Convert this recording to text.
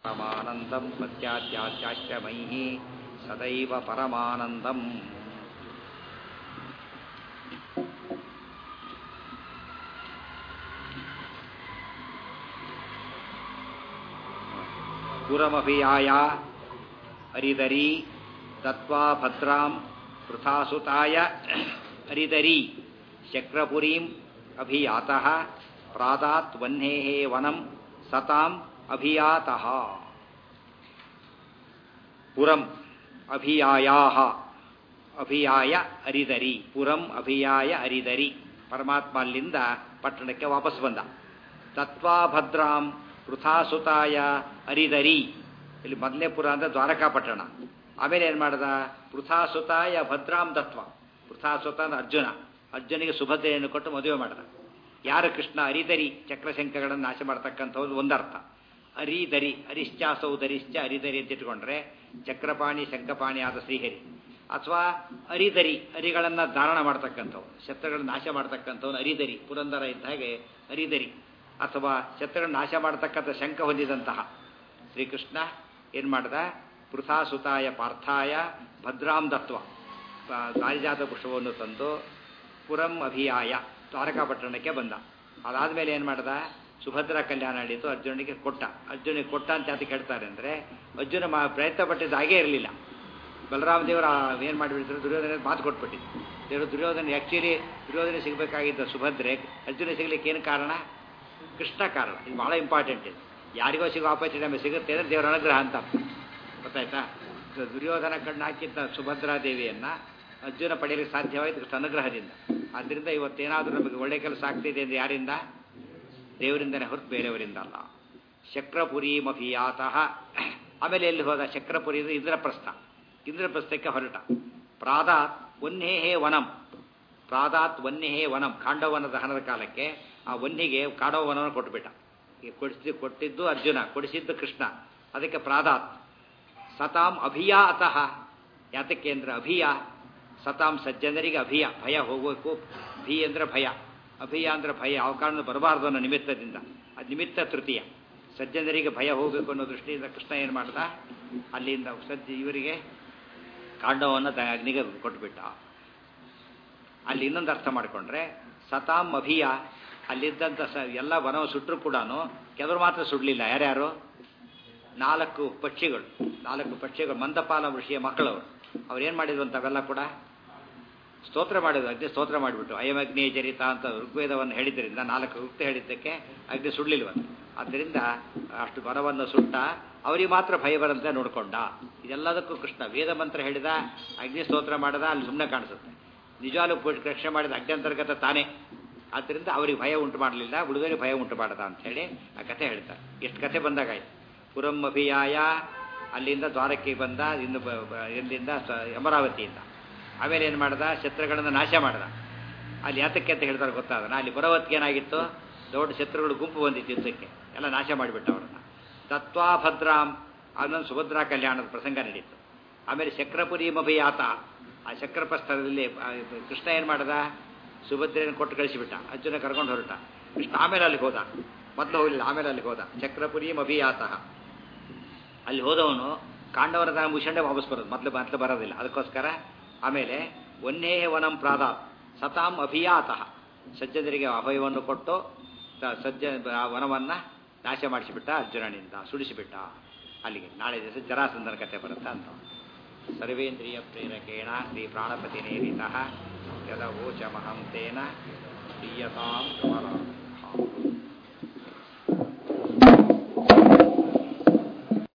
परमानन्दं प्रत्याद्याश्चाश्रमैः सदैव परमानन्दम् पुरमभियाय हरिदरी दत्त्वा भद्रां पृथासुताय हरिदरी शक्रपुरीम् अभियातः प्रादात् वह्नेः वनं सताम् अभियातः पुरम् ಅಭಿಯಾಯಾಹ ಅಭಿಯಾಯ ಅರಿದರಿ ಪುರಂ ಅಭಿಯಾಯ ಅರಿದರಿ ಪರಮಾತ್ಮ ಅಲ್ಲಿಂದ ಪಟ್ಟಣಕ್ಕೆ ವಾಪಸ್ ಬಂದ ತತ್ವಾ ಭದ್ರಾಂ ಪೃಥಾಸುತಾಯ ಅರಿದರಿ ಇಲ್ಲಿ ಮೊದಲನೇ ಪುರ ಅಂದ್ರೆ ದ್ವಾರಕಾ ಪಟ್ಟಣ ಆಮೇಲೆ ಏನು ಮಾಡ್ದ ಪೃಥಾಸುತಾಯ ಭದ್ರಾಂ ದತ್ವ ಪೃಥಾಸುತ ಅಂದ್ರೆ ಅರ್ಜುನ ಅರ್ಜುನಿಗೆ ಸುಭದ್ರೆಯನ್ನು ಕೊಟ್ಟು ಮದುವೆ ಮಾಡ್ದ ಯಾರು ಕೃಷ್ಣ ಅರಿದರಿ ಚಕ್ರಶಂಕಗಳನ್ನು ನಾಶ ಮಾಡ್ತಕ್ಕಂಥದ್ದು ಒಂದರ್ಥ ಅರಿದರಿ ಅರಿಶ್ಚಾಸೌ ಧರಿಶ್ಚ ಅರಿದರಿ ಅಂತ ಇಟ್ಕೊಂಡ್ರೆ ಚಕ್ರಪಾಣಿ ಶಂಕಪಾಣಿ ಆದ ಶ್ರೀಹರಿ ಅಥವಾ ಅರಿದರಿ ಅರಿಗಳನ್ನು ಧಾರಣ ಮಾಡ್ತಕ್ಕಂಥವ್ರು ಶತ್ರುಗಳನ್ನ ನಾಶ ಮಾಡ್ತಕ್ಕಂಥವ್ನು ಅರಿದರಿ ಪುರಂದರ ಇದ್ದ ಹಾಗೆ ಅರಿದರಿ ಅಥವಾ ಶತ್ರುಗಳನ್ನ ನಾಶ ಮಾಡತಕ್ಕಂಥ ಶಂಕ ಹೊಂದಿದಂತಹ ಶ್ರೀಕೃಷ್ಣ ಏನು ಮಾಡ್ದ ಪೃಥಾಸುತಾಯ ಪಾರ್ಥಾಯ ಭದ್ರಾಂ ದತ್ವ ದಾರಿಜಾತ ಪುಷ್ಪವನ್ನು ತಂದು ಪುರಂ ಅಭಿಯಾಯ ದ್ವಾರಕಾಪಟ್ಟಣಕ್ಕೆ ಬಂದ ಅದಾದಮೇಲೆ ಏನು ಮಾಡ್ದ ಸುಭದ್ರಾ ಕಲ್ಯಾಣ ನಡೀತು ಅರ್ಜುನಿಗೆ ಕೊಟ್ಟ ಅರ್ಜುನಿಗೆ ಕೊಟ್ಟ ಅಂತ ಅದಕ್ಕೆ ಹೇಳ್ತಾರೆ ಅಂದರೆ ಅರ್ಜುನ ಮಾ ಪ್ರಯತ್ನ ಪಟ್ಟಿದ್ದು ಹಾಗೇ ಇರಲಿಲ್ಲ ಬಲರಾಮ ದೇವರ ಏನು ಮಾಡಿಬಿಟ್ಟಿದ್ರು ದುರ್ಯೋಧನ ಮಾತು ಕೊಟ್ಬಿಟ್ಟಿದ್ದು ದೇವರು ದುರ್ಯೋಧನ ಆ್ಯಕ್ಚುಲಿ ದುರ್ಯೋಧನ ಸಿಗಬೇಕಾಗಿದ್ದ ಸುಭದ್ರೆ ಅರ್ಜುನ ಸಿಗ್ಲಿಕ್ಕೆ ಏನು ಕಾರಣ ಕೃಷ್ಣ ಕಾರಣ ಇದು ಭಾಳ ಇಂಪಾರ್ಟೆಂಟ್ ಇದು ಯಾರಿಗೋ ಸಿಗೋ ಆಪರ್ಚುನಿಟಿ ನಮಗೆ ಸಿಗುತ್ತೆ ಅಂದರೆ ದೇವರ ಅನುಗ್ರಹ ಅಂತ ಗೊತ್ತಾಯ್ತಾ ದುರ್ಯೋಧನ ಕಣ್ಣು ಹಾಕಿದ್ದ ಸುಭದ್ರಾ ದೇವಿಯನ್ನು ಅರ್ಜುನ ಪಡೆಯಲಿಕ್ಕೆ ಸಾಧ್ಯವಾಯಿತು ಕೃಷ್ಣ ಅನುಗ್ರಹದಿಂದ ಆದ್ದರಿಂದ ಇವತ್ತೇನಾದರೂ ನಮಗೆ ಒಳ್ಳೆ ಕೆಲಸ ಆಗ್ತಿದೆ ಅಂದರೆ ಯಾರಿಂದ ದೇವರಿಂದನೇ ಹೊರತು ಬೇರೆಯವರಿಂದ ಅಲ್ಲ ಶಕ್ರಪುರಿ ಮಫಿಯಾತಃ ಆಮೇಲೆ ಎಲ್ಲಿ ಹೋದ ಶಕ್ರಪುರಿ ಅಂದರೆ ಇಂದ್ರಪ್ರಸ್ಥ ಇಂದ್ರಪ್ರಸ್ಥಕ್ಕೆ ಹೊರಟ ಪ್ರಾದಾತ್ ವನ್ನೇಹೇ ವನಂ ಪ್ರಾದಾತ್ ವನ್ನೇಹೇ ವನಂ ಕಾಂಡವನ ದಹನದ ಕಾಲಕ್ಕೆ ಆ ವನ್ನಿಗೆ ಕಾಡವ ವನವನ್ನು ಕೊಟ್ಟುಬಿಟ್ಟ ಕೊಡಿಸಿ ಕೊಟ್ಟಿದ್ದು ಅರ್ಜುನ ಕೊಡಿಸಿದ್ದು ಕೃಷ್ಣ ಅದಕ್ಕೆ ಪ್ರಾದಾತ್ ಸತಾಂ ಅಭಿಯಾ ಅತಃ ಯಾತಕ್ಕೆ ಅಂದ್ರೆ ಅಭಿಯ ಸತಾಂ ಸಜ್ಜನರಿಗೆ ಅಭಿಯ ಭಯ ಹೋಗಬೇಕು ಭಿ ಅಂದ್ರೆ ಭಯ ಅಭಿಯ ಅಂದ್ರೆ ಭಯ ಯಾವ ಕಾರಣ ಬರಬಾರ್ದು ಅನ್ನೋ ನಿಮಿತ್ತದಿಂದ ಅದು ನಿಮಿತ್ತ ತೃತೀಯ ಸಜ್ಜನರಿಗೆ ಭಯ ಹೋಗಬೇಕು ಅನ್ನೋ ದೃಷ್ಟಿಯಿಂದ ಕೃಷ್ಣ ಏನು ಮಾಡ್ದ ಅಲ್ಲಿಂದ ಸಜ್ಜ ಇವರಿಗೆ ಕಾಂಡವನ್ನು ಅಗ್ನಿಗೆ ಕೊಟ್ಬಿಟ್ಟ ಅಲ್ಲಿ ಇನ್ನೊಂದು ಅರ್ಥ ಮಾಡಿಕೊಂಡ್ರೆ ಸತಾಂ ಅಭಿಯ ಅಲ್ಲಿದ್ದಂಥ ಸ ಎಲ್ಲ ವನವ ಸುಟ್ಟರು ಕೂಡ ಕೆಲವರು ಮಾತ್ರ ಸುಡಲಿಲ್ಲ ಯಾರ್ಯಾರು ನಾಲ್ಕು ಪಕ್ಷಿಗಳು ನಾಲ್ಕು ಪಕ್ಷಿಗಳು ಮಂದಪಾಲ ಋಷಿಯ ಮಕ್ಕಳವರು ಅವ್ರು ಏನು ಮಾಡಿದ್ರು ಅಂತಾವೆಲ್ಲ ಕೂಡ ಸ್ತೋತ್ರ ಮಾಡಿದ್ರು ಅಗ್ನಿ ಸ್ತೋತ್ರ ಮಾಡಿಬಿಟ್ಟು ಅಯಂ ಅಗ್ನಿ ಚರಿತ ಅಂತ ಋಗ್ವೇದವನ್ನು ಹೇಳಿದ್ದರಿಂದ ನಾಲ್ಕು ಋಕ್ತ ಹೇಳಿದ್ದಕ್ಕೆ ಅಗ್ನಿ ಸುಡಲಿಲ್ವಂತ ಆದ್ದರಿಂದ ಅಷ್ಟು ಬರವನ್ನು ಸುಟ್ಟ ಅವರಿಗೆ ಮಾತ್ರ ಭಯ ಬರಂತೆ ನೋಡ್ಕೊಂಡ ಇದೆಲ್ಲದಕ್ಕೂ ಕೃಷ್ಣ ವೇದ ಮಂತ್ರ ಹೇಳಿದ ಅಗ್ನಿ ಸ್ತೋತ್ರ ಮಾಡದ ಅಲ್ಲಿ ಸುಮ್ಮನೆ ಕಾಣಿಸುತ್ತೆ ನಿಜವಾಗ್ಲೂ ರಕ್ಷಣೆ ಮಾಡಿದ ಅಗ್ನಂತರ್ಗತ ತಾನೇ ಆದ್ದರಿಂದ ಅವರಿಗೆ ಭಯ ಉಂಟು ಮಾಡಲಿಲ್ಲ ಹುಡುಗರಿಗೆ ಭಯ ಉಂಟು ಮಾಡದ ಅಂತ ಹೇಳಿ ಆ ಕಥೆ ಹೇಳ್ತಾರೆ ಎಷ್ಟು ಕಥೆ ಬಂದಾಗಾಯ್ತು ಪುರಂ ಅಭಿಯಾಯ ಅಲ್ಲಿಂದ ದ್ವಾರಕ್ಕೆ ಬಂದ ಇನ್ನು ಎಲ್ಲಿಂದ ಅಮರಾವತಿಯಿಂದ ಆಮೇಲೆ ಏನು ಮಾಡ್ದ ಶತ್ರುಗಳನ್ನು ನಾಶ ಮಾಡ್ದ ಅಲ್ಲಿ ಯಾತಕ್ಕೆ ಅಂತ ಹೇಳ್ತಾರೆ ಗೊತ್ತಾದನ ಅಲ್ಲಿ ಬರೋವತ್ತಿಗೆ ಏನಾಗಿತ್ತು ದೊಡ್ಡ ಶತ್ರುಗಳು ಗುಂಪು ಬಂದಿತ್ತು ಯುದ್ಧಕ್ಕೆ ಎಲ್ಲ ನಾಶ ಮಾಡಿಬಿಟ್ಟ ಅವರನ್ನು ತತ್ವಾ ಭದ್ರಾಂ ಅದೊಂದು ಸುಭದ್ರಾ ಕಲ್ಯಾಣದ ಪ್ರಸಂಗ ನಡೀತು ಆಮೇಲೆ ಚಕ್ರಪುರಿ ಮಭಿಯಾತ ಆ ಚಕ್ರಪ್ರಸ್ಥಳದಲ್ಲಿ ಕೃಷ್ಣ ಏನು ಮಾಡ್ದ ಸುಭದ್ರೆಯನ್ನು ಕೊಟ್ಟು ಕಳಿಸಿಬಿಟ್ಟ ಅರ್ಜುನ ಕರ್ಕೊಂಡು ಹೊರಟ ಕೃಷ್ಣ ಆಮೇಲೆ ಅಲ್ಲಿಗೆ ಹೋದ ಮೊದಲು ಹೋಗಲಿಲ್ಲ ಆಮೇಲೆ ಅಲ್ಲಿಗೆ ಹೋದ ಚಕ್ರಪುರಿ ಮಭಿಯಾತಃ ಅಲ್ಲಿ ಹೋದವನು ಕಾಂಡವನ ದನ ಮುಗಿಸಂಡೆ ವಾಪಸ್ ಬರೋದು ಮೊದಲು ಮೊದಲು ಬರೋದಿಲ್ಲ ಅದಕ್ಕೋಸ್ಕರ ಆಮೇಲೆ ವನ್ನೇ ವನಂ ಪ್ರಾದಾತ್ ಸತಾಂ ಅಭಿಯಾತಃ ಸಜ್ಜನರಿಗೆ ಅಭಯವನ್ನು ಕೊಟ್ಟು ಸಜ್ಜ ಆ ವನವನ್ನು ನಾಶ ಮಾಡಿಸಿಬಿಟ್ಟ ಅರ್ಜುನನಿಂದ ಸುಡಿಸಿಬಿಟ್ಟ ಅಲ್ಲಿಗೆ ನಾಳೆ ದಿವಸ ಜರಾಸಂದನ ಕಥೆ ಬರುತ್ತೆ ಅಂತ ಸರ್ವೇಂದ್ರಿಯ ಪ್ರೇರಕೇಣ ಶ್ರೀ ಪ್ರಾಣಪತಿ ನೇರಿತಃ ಯದ ಓಚಮಹಂ ತೇನ ಪ್ರಿಯತಾಂ ಕಮಲ